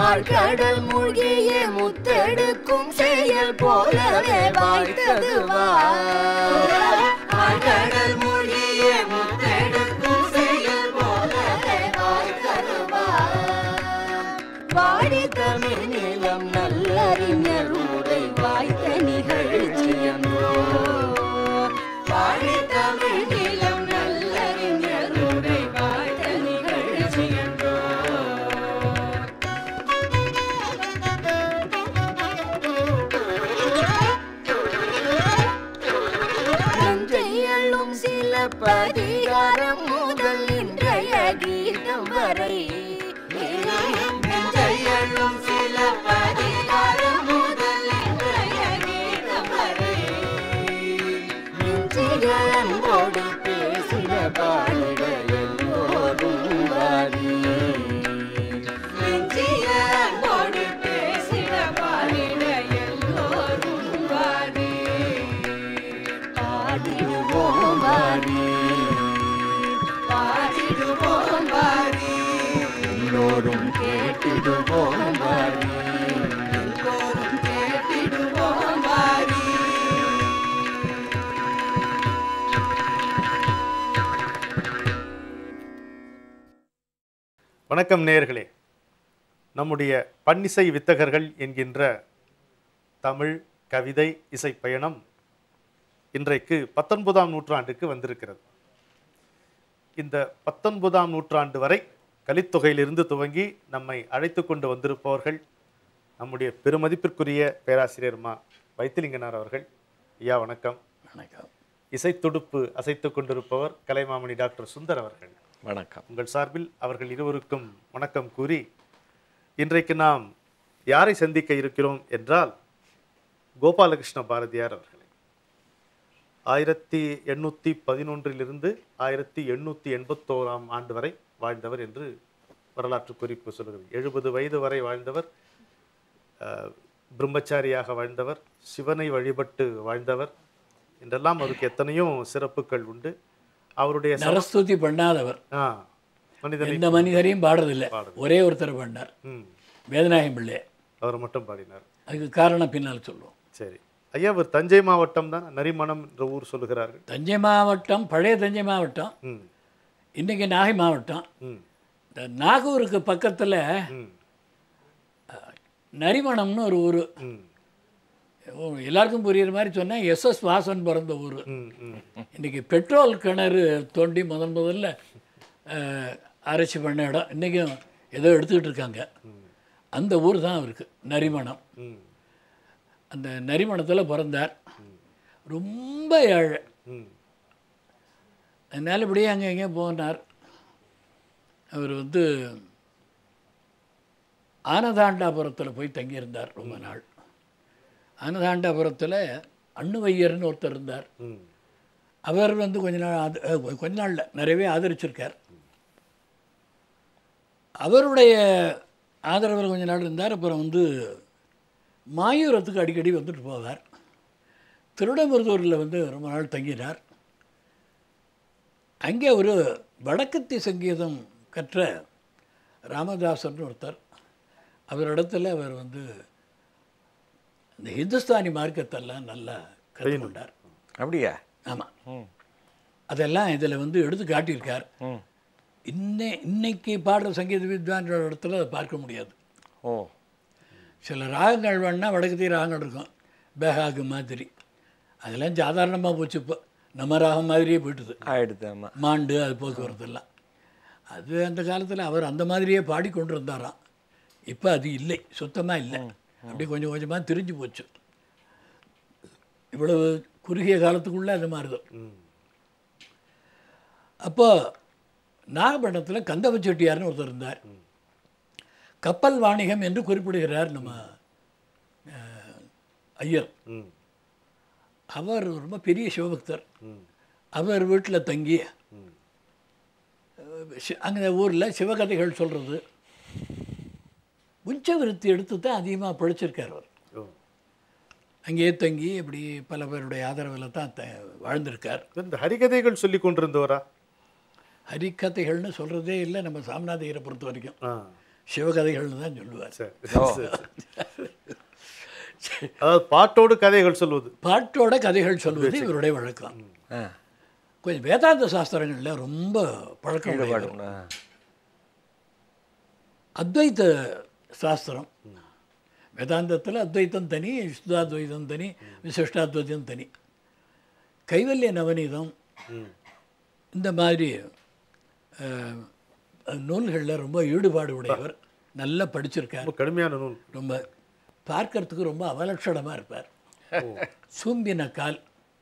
ஆழ்கடல் மூழ்கிய முத்தெடுக்கும் செயல் போலவே வாய்த்தது ஆழ்கடல் மூழ்கிய முத்தெடுக்கும் செயல் போலவே வாய்த்தது வாடி தமிழ் நிலம் நல்லறிஞர் உரை வாய்த்த நிகழ்ச்சியன்றோ வாடி தமிழ் நிலம் நல்லறிஞர் உரை வாய்த்த நிகழ்ச்சியன்றோ நஞ்சையள்ளும் சில பதிகாரம் முதல் இன்றைய கீதம் வரை நஞ்சையள்ளும் சில பதிகாரம் முதல் இன்றைய கீதம் வரை நெஞ்சிக அன்போடு பேசின பாடிட எல்லோரும் வாரி நெஞ்சிக அன்போடு பேசின பாடிட எல்லோரும் வாரி பாடிடுவோம் வாரி பாடிடுவோம் வாரி எல்லோரும் கேட்டிடுவோம் வாரி எல்லோரும் கேட்டிடுவோம் வாரி வணக்கம் நேயர்களே நம்முடைய பன்னிசை வித்தகர்கள் என்கின்ற தமிழ் கவிதை இசை பயணம் இன்றைக்கு பத்தொன்பதாம் நூற்றாண்டுக்கு வந்திருக்கிறது இந்த பத்தொன்பதாம் நூற்றாண்டு வரை கலித்தொகையிலிருந்து துவங்கி நம்மை அழைத்து கொண்டு வந்திருப்பவர்கள் நம்முடைய பெருமதிப்பிற்குரிய பேராசிரியர் மா வைத்திலிங்கனார் அவர்கள் ஐயா வணக்கம் வணக்கம் இசைத்துடுப்பு அசைத்து கொண்டிருப்பவர் கலைமாமணி டாக்டர் சுந்தர் அவர்கள் வணக்கம் உங்கள் சார்பில் அவர்கள் இருவருக்கும் வணக்கம் கூறி இன்றைக்கு நாம் யாரை சந்திக்க இருக்கிறோம் என்றால் கோபாலகிருஷ்ண பாரதியார் அவர்களை ஆயிரத்தி எண்ணூற்றி பதினொன்றிலிருந்து ஆயிரத்தி எண்ணூற்றி எண்பத்தோராம் ஆண்டு வரை வாழ்ந்தவர் என்று வரலாற்று குறிப்பு சொல்கிறது எழுபது வயது வரை வாழ்ந்தவர் அஹ், பிரம்மச்சாரியாக வாழ்ந்தவர் சிவனை வழிபட்டு வாழ்ந்தவர் என்றெல்லாம் அவருக்கு எத்தனையோ சிறப்புகள் உண்டு அவருடைய ச- நரஸ்துதி பண்ணாதவர் ஆ மனிதனை எந்த மனிதரையும் பாடுறதில்லை ஒரே ஒருத்தர் பண்ணார் ம் வேதநாயகம் பிள்ளை அவர் மட்டும் பாடினார் அதுக்கு காரணம் பின்னால் சொல்லுவோம் சரி ஐயா அவர் தஞ்சை மாவட்டம் தான் நரிமணம் என்ற ஊர் சொல்லுகிறார்கள் தஞ்சை மாவட்டம் பழைய தஞ்சை மாவட்டம் ம் இன்றைக்கி நாகை மாவட்டம் ம் இந்த நாகூருக்கு பக்கத்தில் ம் நரிமணம்னு ஒரு ஊர் ம் எல்லாருக்கும் புரியுற மாதிரி சொன்னால் எஸ்எஸ் வாசன் பிறந்த ஊர் ம் ம் இன்றைக்கி பெட்ரோல் கிணறு தோண்டி முதன் முதல்ல அஹ், ஆராய்ச்சி பண்ண இடம் இன்றைக்கும் ஏதோ எடுத்துக்கிட்டு இருக்காங்க அந்த ஊர் தான் அவருக்கு நரிமணம் ம் அந்த நரிமணத்தில் பிறந்தார் ரொம்ப ஏழை ம் அதனால இப்படியே அங்கே எங்கேயோ போனார் அவர் வந்து ஆனதாண்டாபுரத்தில் போய் தங்கியிருந்தார் ரொம்ப நாள் ஆனதாண்டாபுரத்தில் அண்ணுவையர்னு ஒருத்தர் இருந்தார் ம் அவர் வந்து கொஞ்ச நாள் ஆத அஹ், கொஞ்ச நாளில் நிறையவே ஆதரிச்சிருக்கார் அவருடைய ஆதரவில் கொஞ்ச நாள் இருந்தார் அப்புறம் வந்து மாயூரத்துக்கு அடிக்கடி வந்துட்டு போவார் திருடமிருதூரில் வந்து ரொம்ப நாள் தங்கினார் அங்கே ஒரு வடக்கத்தி சங்கீதம் கற்ற ராமதாசர்னு ஒருத்தர் அவரிடத்துல அவர் வந்து இந்த ஹிந்துஸ்தானி மார்க்கத்தெல்லாம் நல்லா கற்றுக்கொண்டார் அப்படியா ஆமாம் ம் அதெல்லாம் இதில் வந்து எடுத்து காட்டியிருக்கார் ம் இன்னை இன்னைக்கு பாடுற சங்கீத வித்வான்களோட இடத்துல அதை பார்க்க முடியாது ஓ சில ராகங்கள் வேணால் வடக்கத்தி ராகங்கள் இருக்கும் பேகாகு மாதிரி அதெல்லாம் சாதாரணமாக போச்சு இப்போ நம்ம ராகம் மாதிரியே போயிட்டுது ஆயிடுது ஆமாம் மாண்டு அது போக்குவரத்தெல்லாம் அது அந்த காலத்தில் அவர் அந்த மாதிரியே பாடிக்கொண்டு இருந்தாராம் இப்போ அது இல்லை சுத்தமாக இல்லை அப்படியே கொஞ்சம் கொஞ்சமாக திரிஞ்சு போச்சு இவ்வளவு குறுகிய காலத்துக்குள்ளே அது மாறுது ம் அப்போ நாகப்பட்டினத்தில் கந்தவ செட்டியார்னு ஒருத்தர் இருந்தார் கப்பல் வாணிகம் என்று குறிப்பிடுகிறார் நம்ம அஹ், ஐயர் ம் அவர் ரொம்ப பெரிய சிவபக்தர் ம் அவர் வீட்டில் தங்கி ம் அங்கே ஊரில் சிவகதைகள் சொல்கிறது உஞ்சவிருத்தி எடுத்து தான் அதிகமாக பிழைச்சிருக்கார் அவர் ஓ அங்கேயே தங்கி இப்படி பல பேருடைய ஆதரவில் தான் த வாழ்ந்திருக்கார் இந்த ஹரிகதைகள் சொல்லி கொண்டிருந்தவரா ஹரிக்கதைகள்னு சொல்கிறதே இல்லை நம்ம சாமிநாதையரை பொறுத்த வரைக்கும் ஆ சிவகதைகள்னு தான் சொல்லுவார் சரி சரி, சரி. அதாவது பாட்டோடு கதைகள் சொல்வது பாட்டோட கதைகள் சொல்வது இவருடைய வழக்கம் ஆ கொஞ்சம் வேதாந்த சாஸ்திரங்களில் ரொம்ப பழக்கம் ஈடுபாடு உடையவர். உண்டு. ஆ. அத்வைத சாஸ்திரம் வேதாந்தத்தில் அத்வைத்தம் தனி சுத்தாத்வைதம் தனி விசிஷ்டாத்வைதம் தனி கைவல்ய நவநீதம் ம். இந்த மாதிரி நூல்களில் ரொம்ப ஈடுபாடு உடையவர் நல்லா படிச்சிருக்கார் ரொம்ப கடுமையான நூல் ரொம்ப பார்க்கறதுக்கு ரொம்ப அவலட்சணமாக இருப்பார் சூம்பின கால்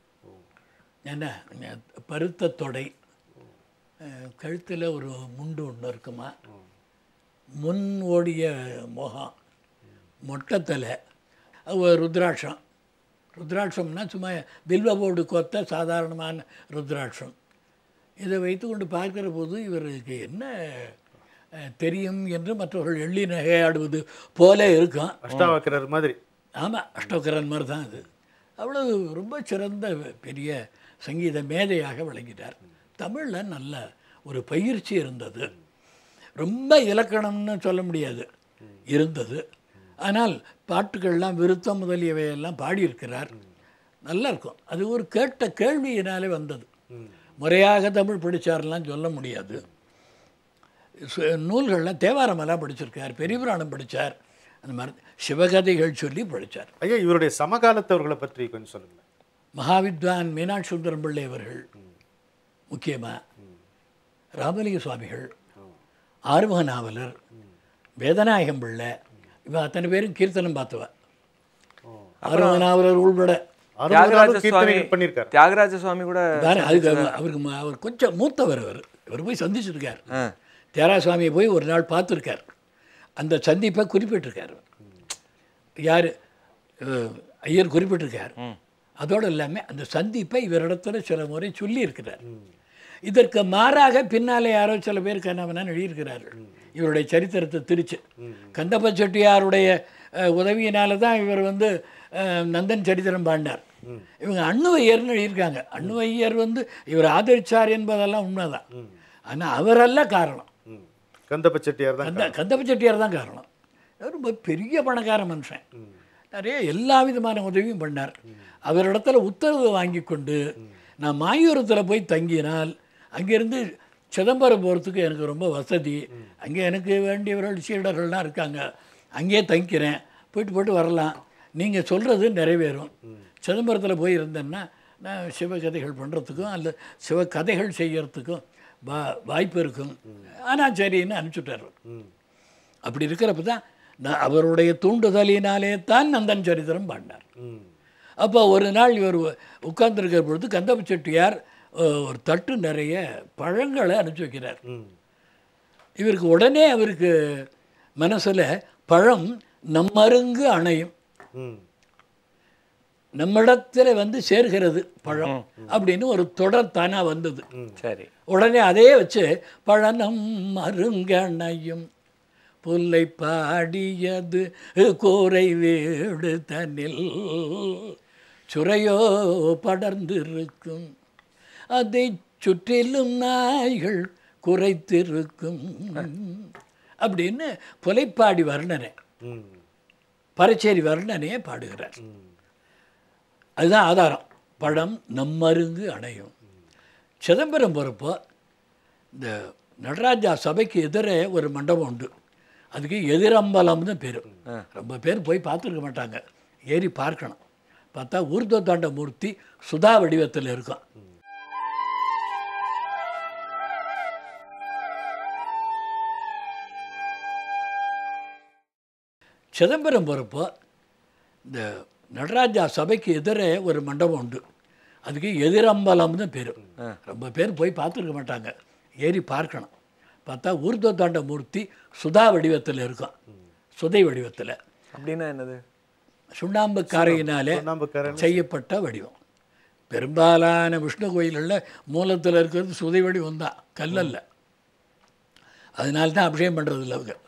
என்ன பருத்த தொடை கழுத்தில் ஒரு முண்டு ஒன்று இருக்குமா முன் ஓடிய முகம் மொட்டத்தலை அவ ருத்ராட்சம் ருத்ராட்சம்னா சும்மா பில்வ போர்டு கொத்த சாதாரணமான ருத்ராட்சம் இதை வைத்துக்கொண்டு பார்க்கிற போது இவருக்கு என்ன அஹ், தெரியும் என்று மற்றவர்கள் எள்ளி நகையாடுவது போல இருக்கும் அஷ்டாவக்கரர் மாதிரி ஆமாம் அஷ்டோக்கரன் மாதிரி தான் அது அவ்வளவு ரொம்ப சிறந்த பெரிய சங்கீத மேதையாக விளங்கிட்டார் தமிழில் நல்ல ஒரு பயிற்சி இருந்தது ரொம்ப இலக்கணம்னு சொல்ல முடியாது இருந்தது ஆனால் பாட்டுகள்லாம் விருத்தம் முதலியவையெல்லாம் பாடியிருக்கிறார் நல்லா இருக்கும் அது ஒரு கேட்ட கேள்வியினாலே வந்தது முறையாக தமிழ் படித்தார்லாம் சொல்ல முடியாது சு- நூல்கள்லாம் தேவாரமெல்லாம் படிச்சிருக்கார் பெரிய புராணம் படித்தார் அந்த மாதிரி சிவகதைகள் சொல்லி படித்தார் ஐயா இவருடைய சமகாலத்தவர்களை பற்றி கொஞ்சம் சொல்லுங்களேன் மகாவித்வான் மீனாட்சி சுந்தரம் பிள்ளை அவர்கள் முக்கியமாக ராமலிங்க சுவாமிகள் ஆறுமுக நாவலர் வேதநாயகம் பிள்ளை இவன் அத்தனை பேரும் கீர்த்தனம் பார்த்தவ ஆறுமுக நாவலர் உள்பட தியாகராஜ அறுபதாவது சுவாமி கீர்த்தனைகள் பண்ணியிருக்காரு தியாகராஜ சுவாமி கூட வேற அதுக்கு அவர்- அவருக்கு ம- அவர் கொஞ்சம் மூத்தவர் அவர் அவர் போய் சந்திச்சிருக்கார் ஆ. தியாகராஜ சுவாமியை போய் ஒரு நாள் பார்த்துருக்கார் அந்த சந்திப்பை குறிப்பிட்டிருக்கார் யார் ஐயர் குறிப்பிட்டிருக்கார் அதோடு இல்லாமல் அந்த சந்திப்பை இவரிடத்துல சில முறை சொல்லி இருக்கிறார் இதற்கு மாறாக பின்னாலே யாரோ சில பேர் கண்ணவனான் எழுதியிருக்கிறார்கள் இவருடைய சரித்திரத்தை திரிச்சு கந்தப்ப செட்டியாருடைய அஹ், உதவியினால தான் இவர் வந்து அஹ், நந்தன் சரித்திரம் பாடினார் இவங்க அண்ணுவையர்னு எழுதியிருக்காங்க அண்ணுவையர் வந்து இவர் ஆதரிச்சார் என்பதெல்லாம் உண்மைதான் ஆனால் அவரல்ல காரணம் ம். கந்தப்ப செட்டியார் தான் கந்த கந்தப்ப செட்டியார் தான் காரணம் அவர் ரொம்ப பெரிய பணக்கார மனுஷன் நிறைய எல்லா விதமான உதவியும் பண்ணார் அவரிடத்துல உத்தரவு வாங்கி கொண்டு நான் மாயூரத்தில் போய் தங்கினால் அங்கேருந்து சிதம்பரம் போகிறதுக்கு எனக்கு ரொம்ப வசதி அங்கே எனக்கு வேண்டியவர்கள் சீடர்கள்லாம் இருக்காங்க அங்கேயே தங்கிக்கிறேன் போயிட்டு போயிட்டு வரலாம் நீங்கள் சொல்கிறது நிறைவேறும் சிதம்பரத்தில் போய் இருந்தேன்னா நான் சிவகதைகள் பண்ணுறதுக்கும் அல்ல சிவகதைகள் செய்யறதுக்கும் வா வாய்ப்பு இருக்கும் ஆனால் சரின்னு அனுப்பிச்சுட்டார் ம். அப்படி இருக்கிறப்ப தான் நான் அவருடைய தூண்டுதலினாலே தான் நந்தன் சரித்திரம் பாடினார் ம். அப்போ ஒரு நாள் இவர் உட்கார்ந்துருக்கிற பொழுது கந்தப்ப செட்டியார் அஹ், ஒரு தட்டு நிறைய பழங்களை அனுப்பிச்சி வைக்கிறார் ம். இவருக்கு உடனே அவருக்கு மனசில் பழம் நம்மருங்கு அணையும் ம். நம்மிடத்தில் வந்து சேர்கிறது பழம் அப்படின்னு ஒரு தொடர் தானாக வந்தது சரி உடனே அதே வச்சு பழனம் மருங்கணையும் புல்லை பாடியது கோரை வீடு தன்னில் சுரையோ படர்ந்திருக்கும் அதை சுற்றிலும் நாய்கள் குறைத்திருக்கும் அப்படின்னு புலைப்பாடி வர்ணனை ம். பரச்சேரி வர்ணனையை பாடுகிறார் அதுதான் ஆதாரம் பழம் நம்மருங்கு அணையும் சிதம்பரம் போகிறப்போ இந்த நடராஜா சபைக்கு எதிரே ஒரு மண்டபம் உண்டு அதுக்கு எதிரம்பலம்னு பேர் ரொம்ப பேர் போய் பார்த்துருக்க மாட்டாங்க ஏறி பார்க்கணும் பார்த்தா ஊர்த தாண்ட மூர்த்தி சுதா வடிவத்தில் இருக்கும் சிதம்பரம் போகிறப்போ இந்த நடராஜா சபைக்கு எதிரே ஒரு மண்டபம் உண்டு அதுக்கு எதிரம்பலம்னு பேர் ரொம்ப பேர் போய் பார்த்துருக்க மாட்டாங்க ஏறி பார்க்கணும் பார்த்தா ஊர்த தாண்ட மூர்த்தி சுதா வடிவத்தில் இருக்கும் சுதை வடிவத்தில் அப்படின்னா என்னது சுண்ணாம்பு காரையினாலே சுண்ணாம்புக்காரன் செய்யப்பட்ட வடிவம் பெரும்பாலான விஷ்ணு கோயில்களில் மூலத்தில் இருக்கிறது சுதை வடிவம் தான் கல்லல்ல அதனால தான் அபிஷேகம் பண்ணுறது இல்லை அவங்க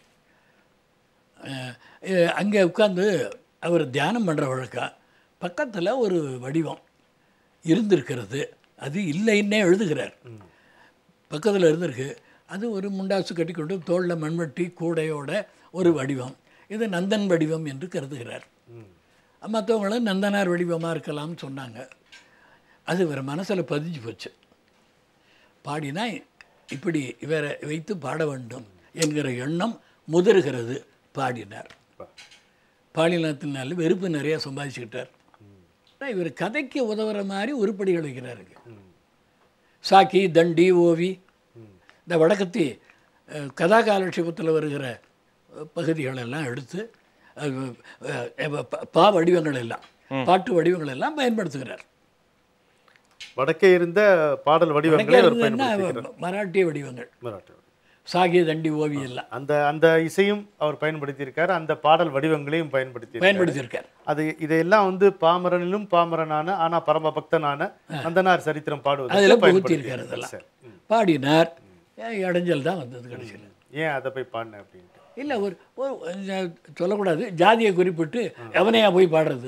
அங்கே உட்காந்து அவர் தியானம் பண்ணுற வழக்கம் பக்கத்தில் ஒரு வடிவம் இருந்திருக்கிறது அது இல்லைன்னே எழுதுகிறார் பக்கத்தில் இருந்திருக்கு அது ஒரு முண்டாசு கட்டிக்கொண்டு தோளில் மண்வெட்டி கூடையோட ஒரு வடிவம் இது நந்தன் வடிவம் என்று கருதுகிறார் மற்றவங்களும் நந்தனார் வடிவமாக இருக்கலாம்னு சொன்னாங்க அது இவர் மனசில் பதிஞ்சு போச்சு பாடினா இப்படி இவரை வைத்து பாட வேண்டும் என்கிற எண்ணம் முதிர்கிறது பாடினார் பாலினத்தினால வெறுப்பு நிறைய சம்பாதிச்சுக்கிட்டார் ஆனா இவர் கதைக்கு உதவுற மாதிரி உருப்படிகள் வைக்கிறாருங்க சாக்கி தண்டி ஓவி இந்த வடக்கத்தி அஹ், கதா காலட்சேபத்தில் வருகிற அஹ், பகுதிகள் எல்லாம் எடுத்து அஹ், அஹ், ப- பா வடிவங்கள் எல்லாம் பாட்டு வடிவங்கள் எல்லாம் பயன்படுத்துகிறார் வடக்கே இருந்த பாடல் வடிவங்களை அவர் என்ன பயன்படுத்திக்கிறார் மராட்டிய வடிவங்கள் மராட்டி சாகிய தண்டி ஓவி எல்லாம் அந்த அந்த இசையும் அவர் பயன்படுத்தியிருக்காரு அந்த பாடல் வடிவங்களையும் பயன்படுத்தி பயன்படுத்தியிருக்கார் அது இதையெல்லாம் வந்து பாமரனிலும் பாமரனான ஆனா பரம பக்தனான நந்தனார் சரித்திரம் அதில் பாடுவதற்கு புகுத்தியிருக்கார் பயன்படுத்தி அதெல்லாம் சரி. ம். பாடினார் ஏன் இடைஞ்சல் தான் வந்தது கடைசியில் ஏன் அதை போய் பாடினேன் அப்படின்ட்டு இல்லை ஒரு ஒரு அஹ், சொல்லக்கூடாது ஜாதியை குறிப்பிட்டு எவனையா போய் பாடுறது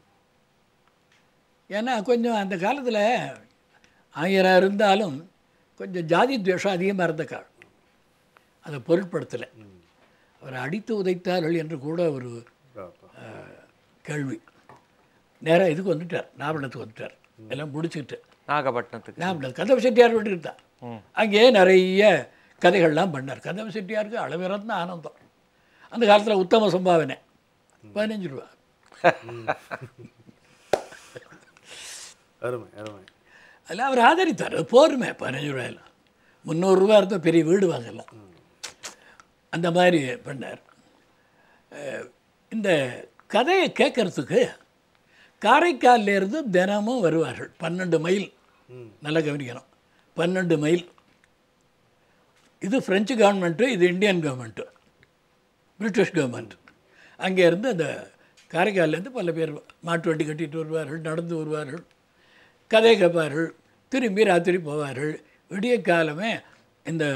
ஏன்னா கொஞ்சம் அந்த காலத்தில் ஆயிரம் இருந்தாலும் கொஞ்சம் ஜாதி துவேஷம் அதிகமாக இருந்த காலம் அதை பொருட்படுத்தலை அவரை அடித்து உதைத்தார்கள் என்று கூட ஒரு அப்பா. கேள்வி நேராக இதுக்கு வந்துட்டார் நாவலத்துக்கு வந்துட்டார் எல்லாம் முடிச்சுக்கிட்டு நாகப்பட்டினத்துக்கு நாவலத்து கதவு செட்டியார் வீட்டுக்கு தான் அங்கேயே நிறைய கதைகள்லாம் பண்ணார் கதவு செட்டியாருக்கு அளவிறந்த ஆனந்தம் அந்த காலத்தில் உத்தம சம்பாவனை பதினஞ்சு ரூபா அருமை அருமை அதில் அவர் ஆதரித்தார் அது போருமே பதினஞ்சு ரூபாயெல்லாம் முந்நூறுரூவா இருந்தால் பெரிய வீடு வாங்கலாம் அந்த மாதிரி பண்ணார் அஹ், இந்த கதையை கேட்கறதுக்கு காரைக்கால்ல இருந்து தினமும் வருவார்கள் பன்னெண்டு மைல் நல்லா கவனிக்கணும் பன்னெண்டு மைல் இது ஃப்ரெஞ்சு கவர்மெண்ட்டு இது இந்தியன் கவர்மெண்ட்டு பிரிட்டிஷ் கவர்மெண்ட் அங்கேருந்து அந்த காரைக்கால்லேருந்து பல பேர் மாட்டு வண்டி கட்டிட்டு வருவார்கள் நடந்து வருவார்கள் கதை கேட்பார்கள் திரும்பி ராத்திரி போவார்கள் விடிய காலமே இந்த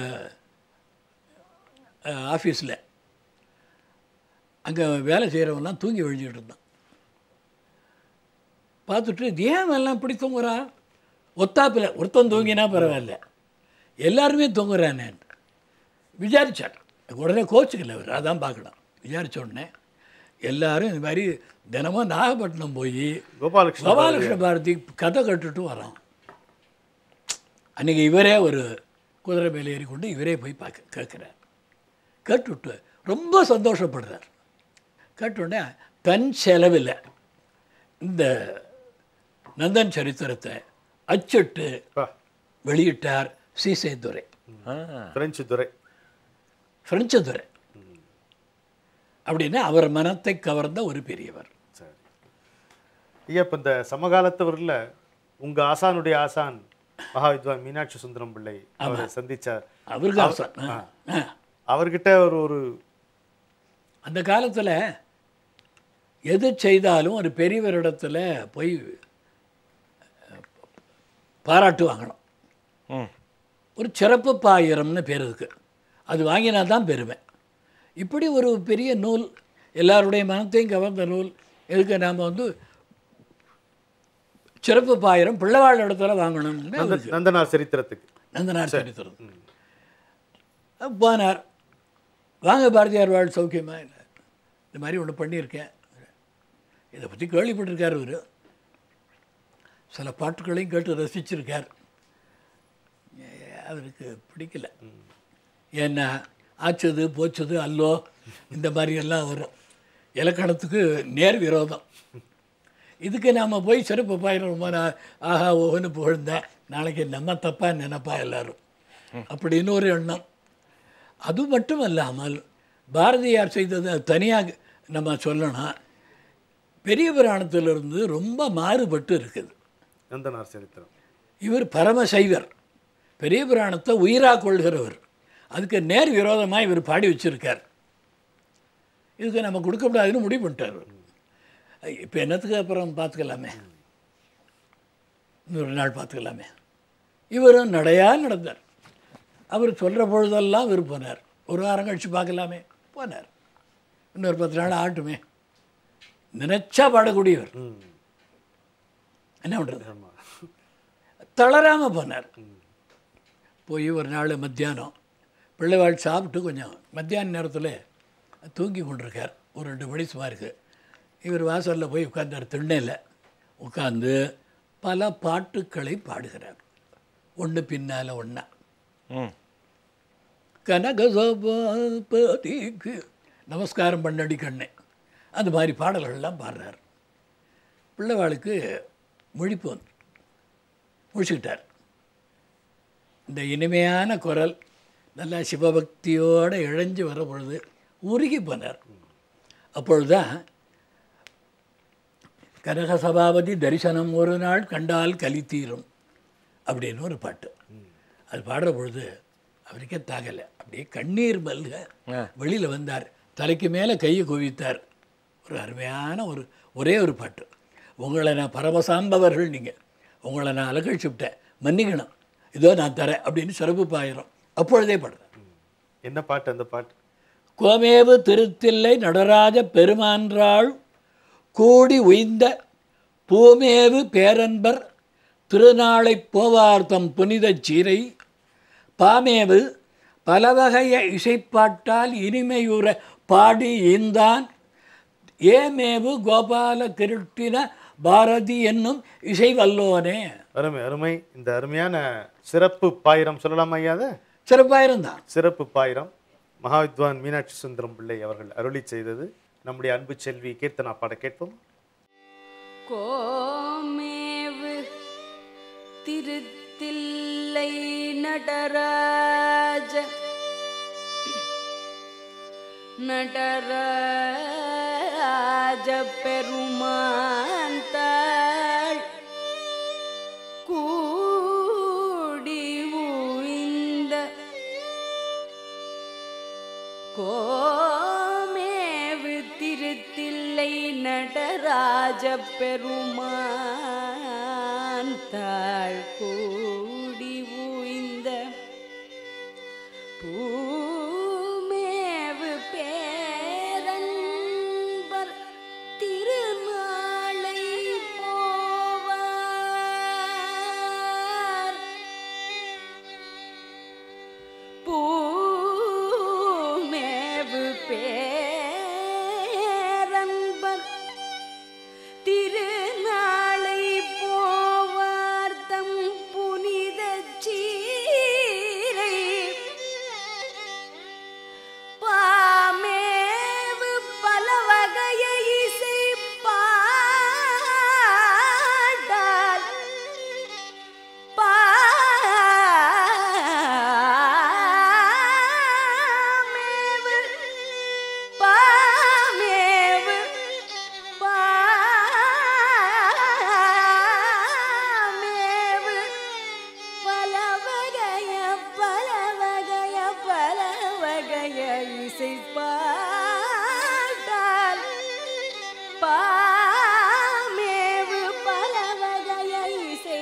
ஆஃபீஸில் அங்கே வேலை செய்கிறவங்கலாம் தூங்கி விழிஞ்சிட்டு இருந்தான் பார்த்துட்டு இது ஏன் எல்லாம் இப்படி தூங்குறான் ஒத்தாப்பில் ஒருத்தன் தூங்கினா பரவாயில்ல எல்லாருமே தூங்குறானே விசாரிச்சார் உடனே கோச்சுக்கல அவர் அதான் பார்க்கணும் விசாரிச்ச உடனே எல்லாரும் இந்த மாதிரி தினமும் நாகப்பட்டினம் போய் கோபாலகிருஷ்ணன் கோபாலகிருஷ்ண பாரதி கதை கட்டுட்டு வரோம் அன்றைக்கி இவரே ஒரு குதிரை மேலே ஏறி கொண்டு இவரே போய் பார்க்க கேட்குறார் கேட்டுவிட்டு ரொம்ப சந்தோஷப்படுறார் கேட்டுடனே தன் செலவில் இந்த நந்தன் சரித்திரத்தை அச்சிட்டு அப்பா, வெளியிட்டார் சீசேதுரை ஆ பிரெஞ்சு துறை பிரெஞ்சு துறை அப்படின்னா அவர் மனத்தை கவர்ந்த ஒரு பெரியவர் சரி ஐயா இப்போ இந்த சமகாலத்தவரில் உங்க ஆசானுடைய ஆசான் மகா வித்வான் மீனாட்சி சுந்தரம் பிள்ளை அவரை சந்திச்சார் அவருக்கு ஆசை. ஆ, ஆ. அவர்கிட்ட ஒரு ஒரு அந்த காலத்தில் எது செய்தாலும் ஒரு பெரியவரிடத்துல போய் அஹ், பாராட்டு வாங்கணும் ம் ஒரு சிறப்பு பாயிரம்னு பேர் இருக்கு அது வாங்கினா தான் பெருமை இப்படி ஒரு பெரிய நூல் எல்லாருடைய மனத்தையும் கவர்ந்த நூல் எதுக்கு நாம் வந்து சிறப்பு பாயிரம் பிள்ளைவாழ் இடத்துல வாங்கணும்னு நந்த அவருக்கு நந்தனார் சரித்திரத்துக்கு நந்தனார் சரித்திரம் போனார் வாங்க பாரதியார் வாழ் சௌக்கியமா இல்லை இந்த மாதிரி ஒன்று பண்ணியிருக்கேன் இதை பற்றி கேள்விப்பட்டிருக்கார் இவர் சில பாட்டுகளையும் கேட்டு ரசிச்சிருக்கார் ஏ- அவருக்கு பிடிக்கல ஏன்னா ஆச்சது போச்சது அல்லோ இந்த மாதிரி எல்லாம் வரும் இலக்கணத்துக்கு நேர் விரோதம் இதுக்கு நாம் போய் சிறப்பு பாயிரம் ஆஹா ஓஹன்னு புகழ்ந்தேன் நாளைக்கு நம்ம தப்பாக நினைப்பா எல்லாரும் அப்படின்னு ஒரு எண்ணம் அது மட்டும் இல்லாமல் பாரதியார் செய்தது தனியாக நம்ம சொல்லணும் பெரிய புராணத்திலிருந்து ரொம்ப மாறுபட்டு இருக்குது நந்தனார் சரித்திரம் இவர் பரமசைவர் பெரிய புராணத்தை உயிராக கொள்கிறவர் அதுக்கு நேர் விரோதமாக இவர் பாடி வச்சிருக்கார் இதுக்கு நம்ம கொடுக்க முடியாதுன்னு முடிவு பண்ணிட்டார் இப்போ என்னத்துக்கு அப்புறம் பார்த்துக்கலாமே இன்னொரு நாள் பார்த்துக்கலாமே இவரும் நடையா நடந்தார் அவர் சொல்கிற பொழுதெல்லாம் இவர் போனார் ஒரு வாரம் கழிச்சு பார்க்கலாமே போனார் இன்னொரு பத்து நாள் ஆகட்டுமே நினைச்சா பாடக்கூடியவர் ம் என்ன பண்ணுறது ஆமா தளராமல் போனார் போய் ஒரு நாள் மத்தியானம் பிள்ளைவாள் சாப்பிட்டு கொஞ்சம் மத்தியான நேரத்தில் தூங்கி கொண்டிருக்கார் ஒரு ரெண்டு மணி சுமாருக்கு இவர் வாசலில் போய் உட்கார்ந்தார் திண்ணையில் உட்கார்ந்து பல பாட்டுக்களை பாடுகிறார் ஒன்று பின்னால் ஒன்றா ம் கனகசபாதிக்கு நமஸ்காரம் பண்ணடி கண்ணே அந்த மாதிரி பாடல்கள்லாம் பாடுறார் பிள்ளைவாளுக்கு முழிப்பு வந்து முழிச்சுக்கிட்டார் இந்த இனிமையான குரல் நல்லா சிவபக்தியோடு இழைஞ்சு வர பொழுது உருகி போனார் அப்பொழுதுதான் கனக சபாபதி தரிசனம் ஒரு நாள் கண்டால் கலி தீரும் அப்படின்னு ஒரு பாட்டு அது பாடுற பொழுது அவருக்கே தாகலை அப்படியே கண்ணீர் மல்க ஆ. வெளியில் வந்தார் தலைக்கு மேலே கையை குவித்தார் ஒரு அருமையான ஒரு ஒரே ஒரு பாட்டு உங்களை நான் பரமசாம்பவர்கள் நீங்கள் உங்களை நான் அலகழிச்சு விட்டேன் மன்னிக்கணும் இதோ நான் தரேன் அப்படின்னு சிறப்பு பாயிரம் அப்பொழுதே பாடுறேன் என்ன பாட்டு அந்த பாட்டு கோமேவு திருத்தில்லை நடராஜ பெருமான்றாள் கூடி உய்ந்த பூமேவு பேரன்பர் திருநாளை போவார்த்தம் புனிதச் சீரை பாமேவு பலவகைய இசைப்பாட்டால் இனிமையுற பாடி ஈந்தான் ஏமேவு கோபால கிருட்டின பாரதி என்னும் இசை வல்லோனே அருமை அருமை இந்த அருமையான சிறப்பு பாயிரம் சொல்லலாமா ஐயா அதை சிறப்பாயிருந்தான் சிறப்பு பாயிரம் மகாவித்வான் மீனாட்சி சுந்தரம் பிள்ளை அவர்கள் அருளி செய்தது நம்முடைய அன்பு செல்வி கீர்த்தனா பாட கேட்போம் கோமேவு திருத்தில்லை நடராஜ நடராஜ பெருமான் தாள் கூடி உய்ந்த கோமேவு திருத்தில்லை நடராஜ பெருமான் தாழ் கூடி உய்ந்த பூமேவு பேரன்பர் திருநாளை போவார் பூமேவு பேரன்பர் திருநாளை போவார்த்தம் புனித சீரை பாமேவு பல வகைய இசை பாடால் பாமேவு பாமேவு பாமேவு பல வகைய பல வகைய பல வகைய இசை பாட்டால் பாமேவு பல வகைய இசை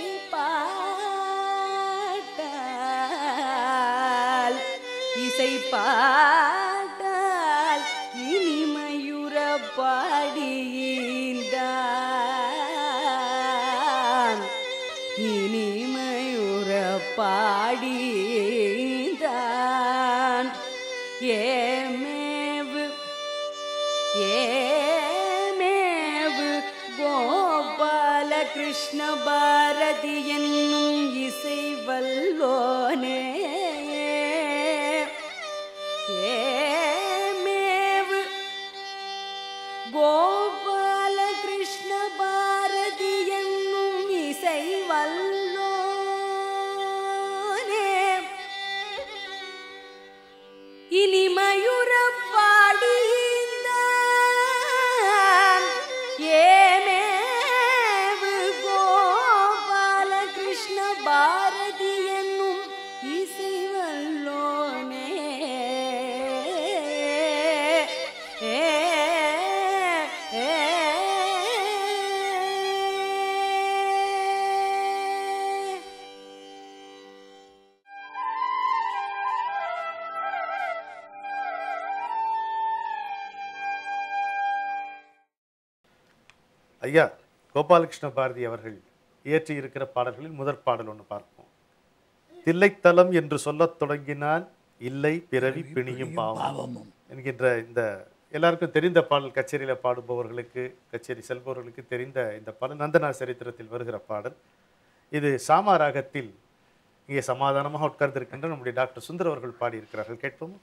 பாட்டால் இசை பாட்டால் இனிமையுற பாடியீந்தான் இனிமையுற பாடியீந்தான் ஏமேவு ஏமேவு கோபால கிருஷ்ண பாரதி என்னும் இசை வல்லோனே ஏமேவு கோபால கிருஷ்ண பாரதி என்னும் இசை வல்லோனே இனிமயுற பாடிந்தான் ஏமேவு கோபால கிருஷ்ண பாரதி என்னும் இசை வல்லோனே ஏ ஏ ஐயா கோபாலகிருஷ்ண பாரதி அவர்கள் இயற்றி இருக்கிற பாடல்களில் முதற் பாடல் ஒன்று பார்ப்போம் தில்லைத்தலம் என்று சொல்லத் தொடங்கினால் இல்லை பிறவி பிணியும் பாவம் பாவமும் என்கின்ற இந்த எல்லாருக்கும் தெரிந்த பாடல் கச்சேரியில் பாடுபவர்களுக்கு கச்சேரி செல்பவர்களுக்கு தெரிந்த இந்த பாடல் நந்தனார் சரித்திரத்தில் வருகிற பாடல் இது சாமா ராகத்தில் இங்கே சமாதானமாக உட்கார்ந்திருக்கின்ற நம்முடைய டாக்டர் சுந்தர் அவர்கள் பாடியிருக்கிறார்கள் கேட்போம்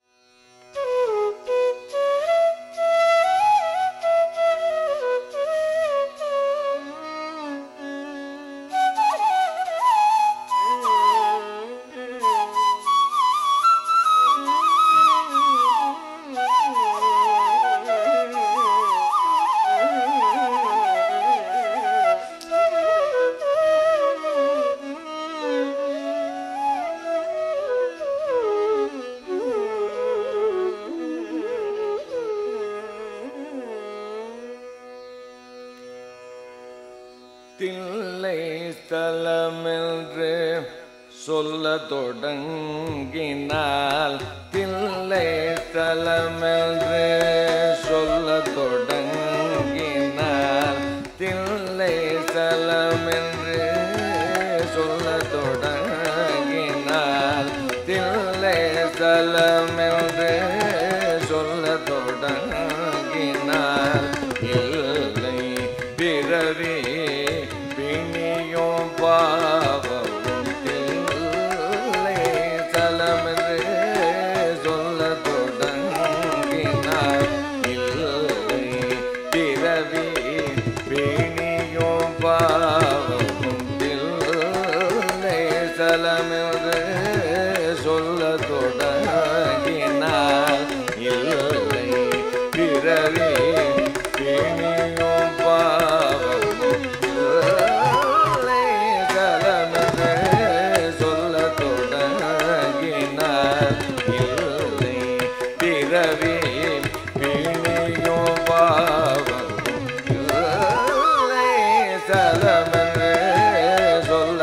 தில்லை ஸ்தலமென்று சொல்ல தொடங்கினால் தில்லை ஸ்தலமென்று சொல்ல தொடங்கினால் தில்லை ஸ்தலமென்று சொல்ல தொடங்கினால் தில்லை ஸ்தலமென்று சொல்ல தொடங்கினால் இல்லை பிறவி பிணியும் பாவமும் தில்லை தலமென்று சொல்ல தொடங்கினார் இல்லை பிறவி பிணியும் பாவமும் தில்லை தலமென்று சொல்ல தொடங்கினார் இல்லை பிறவி பிணியும் பாவமும் இல்லை தலமென்று சொல்ல தொடங்கினார் இல்லை பிறவி பிணியும் பாவமும் இல்லை தலமென்று சொல்ல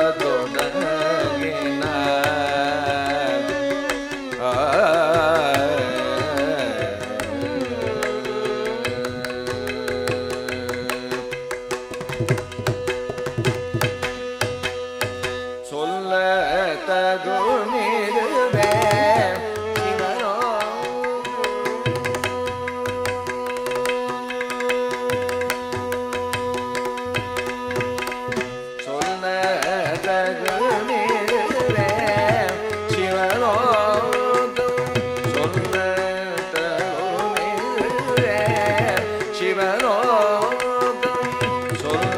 தொடங்கினார் சொல்ல தகுமிருவே சிவனோ சொல்ல தகுமிருவே சிவனோகம் சொல்ல தகுமிருவே சிவனோகம் சொல்ல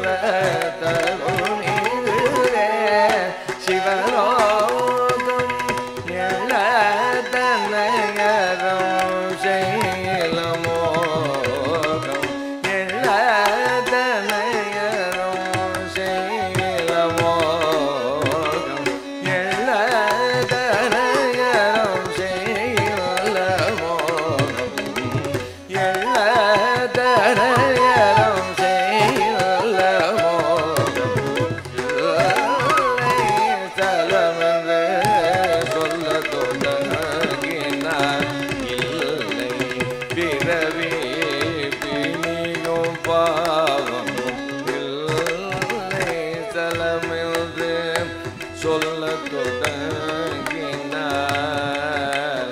தகுமிருவே சிவலோகம் எழதனயரம் செயலமோகம் எழதனயரம் செயலமோகம் எழதனயரம் செயலமோகம் எழதனயரம் செயலமோகம் தலமென்று சொல்ல தொடங்கினார் இல்லை பிறவி பிணியும் பாவமும் இல்லை தலமென்று சொல்ல தொடங்கினார்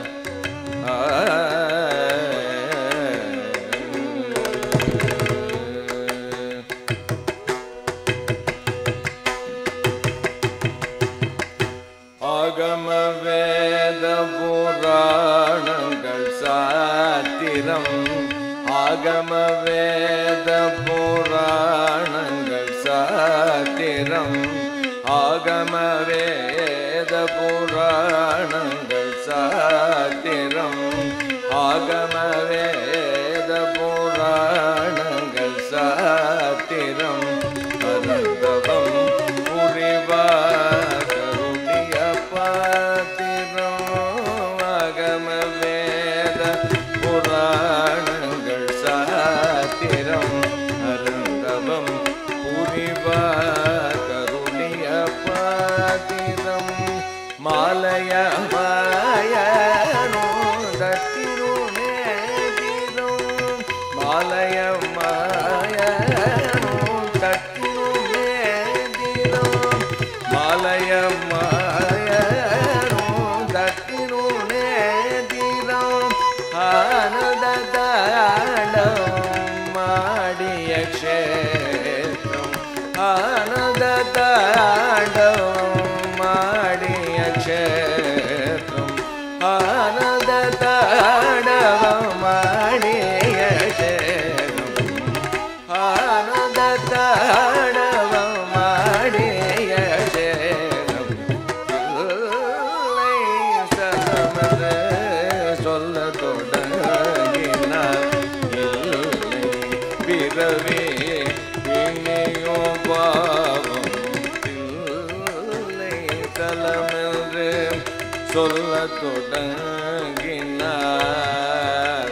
ஆ ஆகம வேத புராணங்கள் சாத்திரம் ஆகம வேத புராணங்கள் சாத்திரம் ஆகம வேத புராணங்கள் சாத்திரம் ஆகம வேத புராணங்கள் சாத்திரம் அருந்தவம் புரிவாகருடைய பாத்திரம் ஆகம வேத புராணங்கள் சாத்திரம் அருந்தவம் புரிவாகருடைய பாத்திரம் மாலய மாய சொல்ல தொடங்கினார்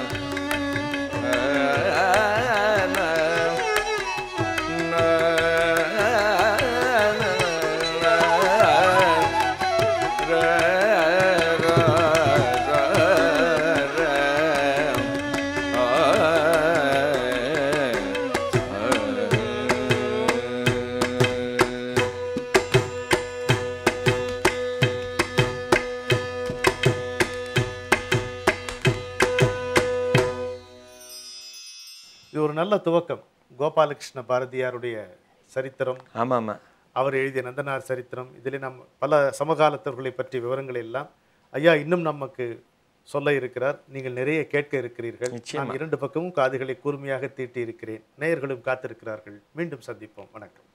இது ஒரு நல்ல துவக்கம் கோபாலகிருஷ்ண பாரதியாருடைய சரித்திரம் ஆமா ஆமா அவர் எழுதிய நந்தனார் சரித்திரம் இதில் நாம் பல சமகாலத்தவர்களை பற்றிய விவரங்களை எல்லாம் ஐயா இன்னும் நமக்கு சொல்ல இருக்கிறார் நீங்கள் நிறைய கேட்க இருக்கிறீர்கள் நான் இரண்டு பக்கமும் காதுகளை கூர்மையாக தீட்டி இருக்கிறேன் நேயர்களும் காத்திருக்கிறார்கள் மீண்டும் சந்திப்போம் வணக்கம்